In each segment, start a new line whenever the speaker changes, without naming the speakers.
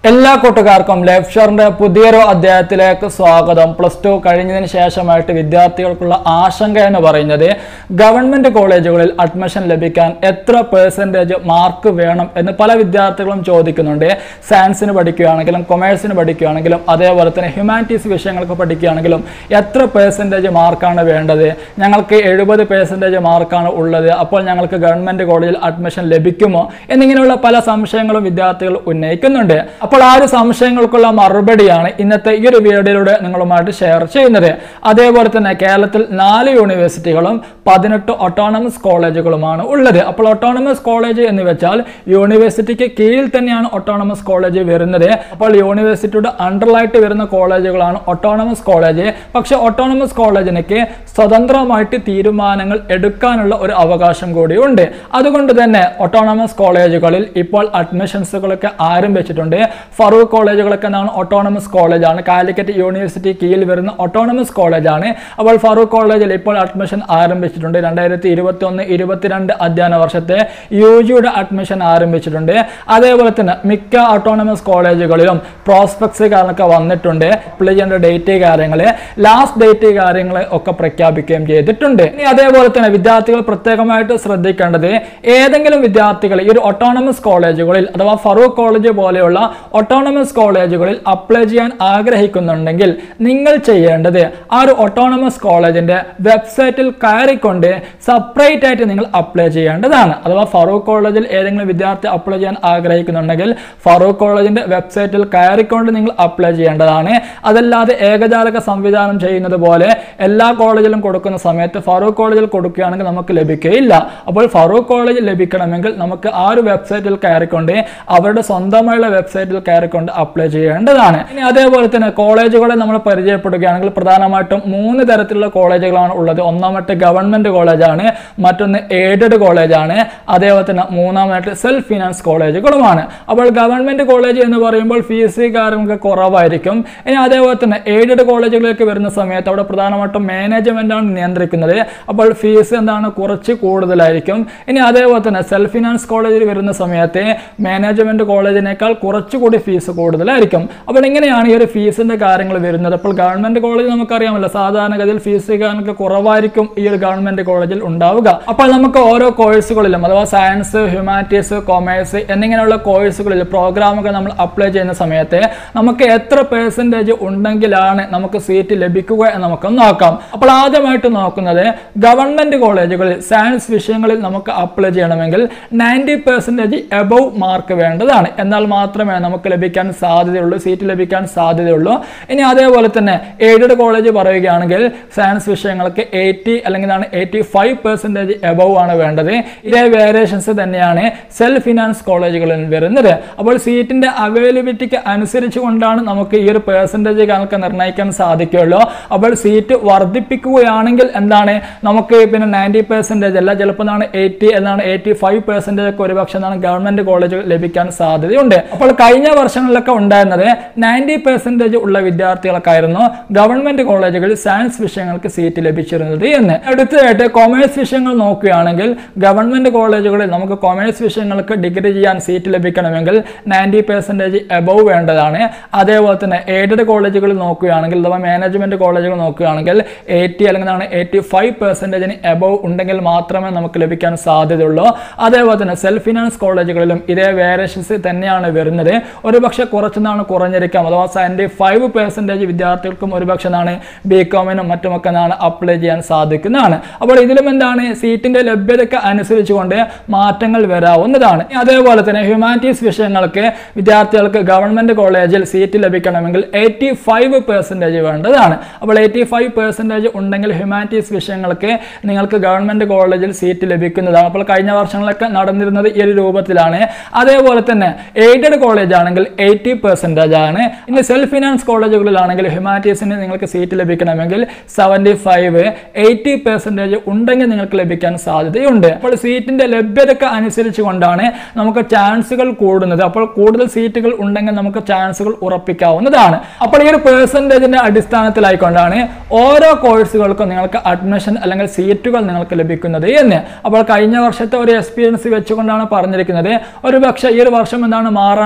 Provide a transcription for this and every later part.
എല്ലാ കൂട്ടുകാർക്കും ലെഫ്ഷറിന്റെ പുതിയൊരു അധ്യായത്തിലേക്ക് സ്വാഗതം പ്ലസ് ടു കഴിഞ്ഞതിന് ശേഷമായിട്ട് വിദ്യാർത്ഥികൾക്കുള്ള ആശങ്ക എന്ന് പറയുന്നത് ഗവൺമെന്റ് കോളേജുകളിൽ അഡ്മിഷൻ ലഭിക്കാൻ എത്ര പേഴ്സൻറ്റേജ് മാർക്ക് വേണം എന്ന് പല വിദ്യാർത്ഥികളും ചോദിക്കുന്നുണ്ട് സയൻസിന് പഠിക്കുകയാണെങ്കിലും കൊമേഴ്സിന് പഠിക്കുകയാണെങ്കിലും അതേപോലെ തന്നെ ഹ്യൂമാനിറ്റീസ് വിഷയങ്ങൾക്ക് പഠിക്കുകയാണെങ്കിലും എത്ര പേഴ്സൻറ്റേജ് മാർക്കാണ് വേണ്ടത് ഞങ്ങൾക്ക് എഴുപത് പേഴ്സൻറ്റേജ് മാർക്കാണ് ഉള്ളത് അപ്പോൾ ഞങ്ങൾക്ക് ഗവൺമെന്റ് കോളേജിൽ അഡ്മിഷൻ ലഭിക്കുമോ എന്നിങ്ങനെയുള്ള പല സംശയങ്ങളും വിദ്യാർത്ഥികൾ ഉന്നയിക്കുന്നുണ്ട് അപ്പോൾ ആ ഒരു സംശയങ്ങൾക്കുള്ള മറുപടിയാണ് ഇന്നത്തെ ഈ ഒരു വീഡിയോയിലൂടെ നിങ്ങളുമായിട്ട് ഷെയർ ചെയ്യുന്നത് അതേപോലെ തന്നെ കേരളത്തിൽ നാല് യൂണിവേഴ്സിറ്റികളും പതിനെട്ട് ഒട്ടോണമസ് കോളേജുകളുമാണ് ഉള്ളത് അപ്പോൾ ഒട്ടോണമസ് കോളേജ് എന്ന് വെച്ചാൽ യൂണിവേഴ്സിറ്റിക്ക് കീഴിൽ തന്നെയാണ് ഒട്ടോണമസ് കോളേജ് വരുന്നത് അപ്പോൾ യൂണിവേഴ്സിറ്റിയുടെ അണ്ടറിലായിട്ട് വരുന്ന കോളേജുകളാണ് ഒട്ടോണമസ് കോളേജ് പക്ഷെ ഒട്ടോണമസ് കോളേജിനൊക്കെ സ്വതന്ത്രമായിട്ട് തീരുമാനങ്ങൾ എടുക്കാനുള്ള ഒരു അവകാശം കൂടിയുണ്ട് അതുകൊണ്ട് തന്നെ ഒട്ടോണമസ് കോളേജുകളിൽ ഇപ്പോൾ അഡ്മിഷൻസുകളൊക്കെ ആരംഭിച്ചിട്ടുണ്ട് ഫറൂഖ് കോളേജുകളൊക്കെ എന്താണ് ഒട്ടോണമസ് കോളേജാണ് കാലിക്കറ്റ് യൂണിവേഴ്സിറ്റി കീഴിൽ വരുന്ന ഒട്ടോണമസ് കോളേജാണ് അപ്പോൾ ഫറൂഖ് കോളേജിൽ ഇപ്പോൾ അഡ്മിഷൻ ആരംഭിച്ചിട്ടുണ്ട് രണ്ടായിരത്തി ഇരുപത്തി ഒന്ന് ഇരുപത്തിരണ്ട് അധ്യയന വർഷത്തെ യു ജിയുടെ അഡ്മിഷൻ ആരംഭിച്ചിട്ടുണ്ട് അതേപോലെ തന്നെ മിക്ക ഓട്ടോണമസ് കോളേജുകളിലും പ്രോസ്പെക്ട്സ് കാരണമൊക്കെ വന്നിട്ടുണ്ട് അപ്ലൈ ചെയ്യേണ്ട ഡേറ്റ് കാര്യങ്ങൾ ലാസ്റ്റ് ഡേറ്റ് കാര്യങ്ങൾ ഒക്കെ പ്രഖ്യാപിക്കുകയും ചെയ്തിട്ടുണ്ട് ഇനി അതേപോലെ തന്നെ വിദ്യാർത്ഥികൾ പ്രത്യേകമായിട്ട് ശ്രദ്ധിക്കേണ്ടത് ഏതെങ്കിലും വിദ്യാർത്ഥികൾ ഈ ഒരു ഒട്ടോണമസ് കോളേജുകളിൽ അഥവാ ഫറൂഖ് കോളേജ് പോലെയുള്ള ഒട്ടോണമസ് കോളേജുകളിൽ അപ്ലൈ ചെയ്യാൻ ആഗ്രഹിക്കുന്നുണ്ടെങ്കിൽ നിങ്ങൾ ചെയ്യേണ്ടത് ആ ഒരു ഒട്ടോണമസ് കോളേജിന്റെ വെബ്സൈറ്റിൽ കയറിക്കൊണ്ട് സെപ്പറേറ്റ് ആയിട്ട് നിങ്ങൾ അപ്ലൈ ചെയ്യേണ്ടതാണ് അഥവാ ഫറൂഖ് കോളേജിൽ ഏതെങ്കിലും വിദ്യാർത്ഥി അപ്ലൈ ചെയ്യാൻ ആഗ്രഹിക്കുന്നുണ്ടെങ്കിൽ ഫറൂഖ് കോളേജിന്റെ വെബ്സൈറ്റിൽ കയറിക്കൊണ്ട് നിങ്ങൾ അപ്ലൈ ചെയ്യേണ്ടതാണ് അതല്ലാതെ ഏകജാലക സംവിധാനം ചെയ്യുന്നത് പോലെ എല്ലാ കോളേജിലും കൊടുക്കുന്ന സമയത്ത് ഫറൂഖ് കോളേജിൽ കൊടുക്കുകയാണെങ്കിൽ നമുക്ക് ലഭിക്കുകയില്ല അപ്പോൾ ഫറൂഖ് കോളേജിൽ ലഭിക്കണമെങ്കിൽ നമുക്ക് ആ ഒരു വെബ്സൈറ്റിൽ കയറിക്കൊണ്ട് അവരുടെ സ്വന്തമായുള്ള വെബ്സൈറ്റിൽ കയറിക്കൊണ്ട് അപ്ലൈ ചെയ്യേണ്ടതാണ് ഇനി അതേപോലെ തന്നെ കോളേജുകളെ നമ്മൾ പരിചയപ്പെടുകയാണെങ്കിൽ പ്രധാനമായിട്ടും മൂന്ന് തരത്തിലുള്ള കോളേജുകളാണ് ഉള്ളത് ഒന്നാമത്തെ ഗവൺമെന്റ് കോളേജാണ് മറ്റൊന്ന് എയ്ഡഡ് കോളേജാണ് അതേപോലെ തന്നെ മൂന്നാമത്തെ സെൽഫ് ഫിനാൻസ് കോളേജുകളുമാണ് അപ്പോൾ ഗവൺമെന്റ് കോളേജ് എന്ന് പറയുമ്പോൾ ഫീസ് കാര്യങ്ങളൊക്കെ കുറവായിരിക്കും ഇനി അതേപോലെ തന്നെ എയ്ഡഡ് കോളേജുകളിലേക്ക് വരുന്ന സമയത്ത് അവിടെ പ്രധാനമായിട്ടും മാനേജ്മെന്റ് ആണ് നിയന്ത്രിക്കുന്നത് അപ്പോൾ ഫീസ് എന്താണ് കുറച്ച് കൂടുതലായിരിക്കും ഇനി അതേപോലെ തന്നെ സെൽഫ് ഫിനാൻസ് കോളേജിൽ വരുന്ന സമയത്ത് മാനേജ്മെന്റ് കോളേജിനേക്കാൾ കുറച്ചുകൂടി ഫീസ് കൂടുതലായിരിക്കും അപ്പോൾ ഇങ്ങനെയാണ് ഈ ഒരു ഫീസിന്റെ കാര്യങ്ങൾ വരുന്നത് അപ്പോൾ ഗവൺമെന്റ് കോളേജ് നമുക്കറിയാമല്ലോ സാധാരണഗതിയിൽ ഫീസ് കാര്യങ്ങളൊക്കെ കുറവായിരിക്കും ഈ ഒരു ഗവൺമെന്റ് കോളേജിൽ ഉണ്ടാവുക അപ്പോൾ നമുക്ക് ഓരോ കോഴ്സുകളിലും അഥവാ സയൻസ് ഹ്യൂമാനിറ്റീസ് കൊമേഴ്സ് എന്നിങ്ങനെയുള്ള കോഴ്സുകളിൽ പ്രോഗ്രാമുകൾ നമ്മൾ അപ്ലൈ ചെയ്യുന്ന സമയത്ത് നമുക്ക് എത്ര പേഴ്സൻറ്റേജ് ഉണ്ടെങ്കിലാണ് നമുക്ക് സീറ്റ് ലഭിക്കുക എന്ന് നമുക്ക് നോക്കാം അപ്പോൾ ആദ്യമായിട്ട് നോക്കുന്നത് ഗവൺമെന്റ് കോളേജുകളിൽ സയൻസ് വിഷയങ്ങളിൽ നമുക്ക് അപ്ലൈ ചെയ്യണമെങ്കിൽ നയൻറ്റി പെർസെൻറ്റേജ് എബവ് മാർക്ക് വേണ്ടതാണ് എന്നാൽ മാത്രമേ നമുക്ക് ലഭിക്കാൻ സാധ്യതയുള്ളൂ സീറ്റ് ലഭിക്കാൻ സാധ്യതയുള്ളൂ ഇനി അതേപോലെ തന്നെ എയ്ഡഡ് കോളേജ് പറയുകയാണെങ്കിൽ സയൻസ് വിഷയങ്ങൾക്ക് എയ്റ്റി അല്ലെങ്കിൽ എയ്റ്റി ഫൈവ് പെർസെൻറ്റേജ് എബവ് ആണ് വേണ്ടത് ഇതേ വേരിയേഷൻസ് തന്നെയാണ് സെൽഫ് ഫിനാൻസ് കോളേജുകളിൽ വരുന്നത് അപ്പോൾ സീറ്റിന്റെ അവൈലബിലിറ്റിക്ക് അനുസരിച്ച് കൊണ്ടാണ് നമുക്ക് ഈ ഒരു പെർസെൻറ്റേജ് കണക്ക് നിർണ്ണയിക്കാൻ സാധിക്കുള്ളൂ അപ്പോൾ സീറ്റ് വർദ്ധിപ്പിക്കുകയാണെങ്കിൽ എന്താണ് നമുക്ക് പിന്നെ നയൻറ്റി പെർസെൻറ്റേജ് അല്ല ചിലപ്പോൾ എന്താണ് എയ്റ്റി എന്നാണ് എയ്റ്റി ഫൈവ് പെർസെൻറ്റേജ് ഒക്കെ ഒരുപക്ഷെ എന്താണ് ഗവൺമെന്റ് കോളേജ് ലഭിക്കാൻ സാധ്യതയുണ്ട് അപ്പോൾ കഴിഞ്ഞ വർഷങ്ങളിലൊക്കെ ഉണ്ടായിരുന്നത് നയൻറ്റി പെർസെൻറ്റേജ് ഉള്ള വിദ്യാർത്ഥികൾക്കായിരുന്നു ഗവൺമെന്റ് കോളേജുകളിൽ സയൻസ് വിഷയങ്ങൾക്ക് സീറ്റ് ലഭിച്ചിരുന്നത് എന്ന് അടുത്തതായിട്ട് കൊമേഴ്സ് വിഷയങ്ങൾ നോക്കുകയാണെങ്കിൽ ഗവൺമെന്റ് കോളേജുകളിൽ നമുക്ക് കൊമേഴ്സ് വിഷയങ്ങൾക്ക് ഡിഗ്രി ചെയ്യാൻ സീറ്റ് ലഭിക്കണമെങ്കിൽ നയൻറ്റി പെർസെൻറ്റേജ് എബവ് വേണ്ടതാണ് അതേപോലെ തന്നെ എയ്ഡഡ് കോളേജുകളിൽ നോക്കുകയാണെങ്കിൽ അഥവാ മാനേജ്മെന്റ് കോളേജുകൾ നോക്കുകയാണെങ്കിൽ എയ്റ്റി അല്ലെങ്കിൽ എയ്റ്റി ഫൈവ് പെർസെൻറ്റേജിന് എബവ് ഉണ്ടെങ്കിൽ മാത്രമേ നമുക്ക് ലഭിക്കാൻ സാധ്യതയുള്ളൂ അതേപോലെ തന്നെ സെൽഫ് ഫിനാൻസ് കോളേജുകളിലും ഇതേ വേരിയേഷൻസ് തന്നെയാണ് വരുന്നത് ഒരുപക്ഷെ കുറച്ചെന്നാണ് കുറഞ്ഞിരിക്കാം അഥവാ സെവൻറ്റി ഫൈവ് പെർസെൻറ്റേജ് വിദ്യാർത്ഥികൾക്കും ഒരുപക്ഷെ എന്താണ് ബി കോമിനും മറ്റുമൊക്കെ എന്താണ് അപ്ലൈ ചെയ്യാൻ സാധിക്കുന്നതാണ് അപ്പോൾ ഇതിലും എന്താണ് സീറ്റിന്റെ ലഭ്യതയ്ക്ക് അനുസരിച്ചുകൊണ്ട് മാറ്റങ്ങൾ വരാവുന്നതാണ് അതേപോലെ തന്നെ ഹ്യൂമാനിറ്റീസ് വിഷയങ്ങൾക്ക് വിദ്യാർത്ഥികൾക്ക് ഗവൺമെന്റ് കോളേജിൽ സീറ്റ് ലഭിക്കണമെങ്കിൽ എയ്റ്റി ഫൈവ് പെർസെൻറ്റേജ് വേണ്ടതാണ് അപ്പോൾ എയ്റ്റി ഫൈവ് പെർസെൻറ്റേജ് ഉണ്ടെങ്കിൽ ഹ്യൂമാനിറ്റീസ് വിഷയങ്ങൾക്ക് നിങ്ങൾക്ക് ഗവൺമെന്റ് കോളേജിൽ സീറ്റ് ലഭിക്കുന്നതാണ് അപ്പോൾ കഴിഞ്ഞ വർഷങ്ങളൊക്കെ നടന്നിരുന്നത് ഈ ഒരു രൂപത്തിലാണ് അതേപോലെ തന്നെ എയ്ഡഡ് കോളേജ് ആണെങ്കിൽ എയ്റ്റി പെർസെൻറ്റേജ് ആണ് ഇനി സെൽഫ് ഫിനാൻസ് കോളേജുകളിലാണെങ്കിൽ ഹ്യൂമാനിറ്റീസിന് നിങ്ങൾക്ക് സീറ്റ് ലഭിക്കണമെങ്കിൽ സെവൻറ്റി ഫൈവ് എയ്റ്റി പെർസെൻറ്റേജ് ഉണ്ടെങ്കിൽ നിങ്ങൾക്ക് ലഭിക്കാൻ സാധ്യതയുണ്ട് അപ്പോൾ സീറ്റിന്റെ ലഭ്യതയ്ക്ക് അനുസരിച്ച് കൊണ്ടാണ് നമുക്ക് ചാൻസുകൾ കൂടുന്നത് അപ്പോൾ കൂടുതൽ സീറ്റുകൾ ഉണ്ടെങ്കിൽ നമുക്ക് ചാൻസുകൾ ഉറപ്പിക്കാവുന്നതാണ് അപ്പോൾ ഈ ഒരു പെർസെൻറ്റേജിന്റെ അടിസ്ഥാനത്തിലായിക്കൊണ്ടാണ് ഓരോ കോഴ്സുകൾക്കും നിങ്ങൾക്ക് അഡ്മിഷൻ അല്ലെങ്കിൽ സീറ്റുകൾ നിങ്ങൾക്ക് ലഭിക്കുന്നത് എന്ന് അപ്പോൾ കഴിഞ്ഞ വർഷത്തെ ഒരു എക്സ്പീരിയൻസ് വെച്ചുകൊണ്ടാണ് പറഞ്ഞിരിക്കുന്നത് ഒരു പക്ഷേ ഈ ഒരു വർഷം എന്താണ് മാറാനും സാധ്യത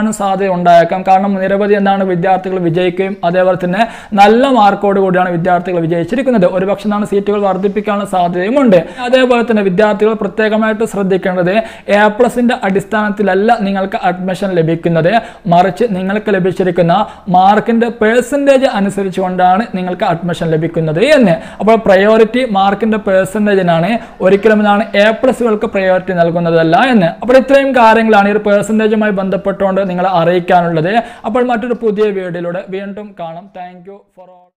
ഉണ്ടായേക്കാം കാരണം നിരവധി എന്താണ് വിദ്യാർത്ഥികൾ വിജയിക്കുകയും അതേപോലെ തന്നെ നല്ല മാർക്കോട് കൂടിയാണ് വിദ്യാർത്ഥികൾ വിജയിച്ചിരിക്കുന്നത് ഒരുപക്ഷെ എന്താണ് സീറ്റുകൾ വർദ്ധിപ്പിക്കാനുള്ള സാധ്യതയും ഉണ്ട് അതേപോലെ തന്നെ വിദ്യാർത്ഥികൾ പ്രത്യേകമായിട്ട് ശ്രദ്ധിക്കേണ്ടത് എ പ്ലസിന്റെ അടിസ്ഥാനത്തിലല്ല നിങ്ങൾക്ക് അഡ്മിഷൻ ലഭിക്കുന്നത് മറിച്ച് നിങ്ങൾക്ക് ലഭിച്ചിരിക്കുന്ന മാർക്കിന്റെ പേഴ്സൻറ്റേജ് അനുസരിച്ചുകൊണ്ടാണ് നിങ്ങൾക്ക് അഡ്മിഷൻ ലഭിക്കുന്നത് എന്ന് അപ്പോൾ പ്രയോറിറ്റി മാർക്കിന്റെ പേഴ്സൻറ്റേജിനാണ് ഒരിക്കലും എന്താണ് എ പ്ലസുകൾക്ക് പ്രയോറിറ്റി നൽകുന്നതല്ല എന്ന് അപ്പോൾ ഇത്രയും കാര്യങ്ങളാണ് ഈ ഒരു പേഴ്സൻറ്റേജുമായി ബന്ധപ്പെട്ടുകൊണ്ട് നിങ്ങളെ അറിയിക്കാനുള്ളത് അപ്പോൾ മറ്റൊരു പുതിയ വീഡിയോയിലൂടെ വീണ്ടും കാണാം താങ്ക് യു ഫോർ ഓൾ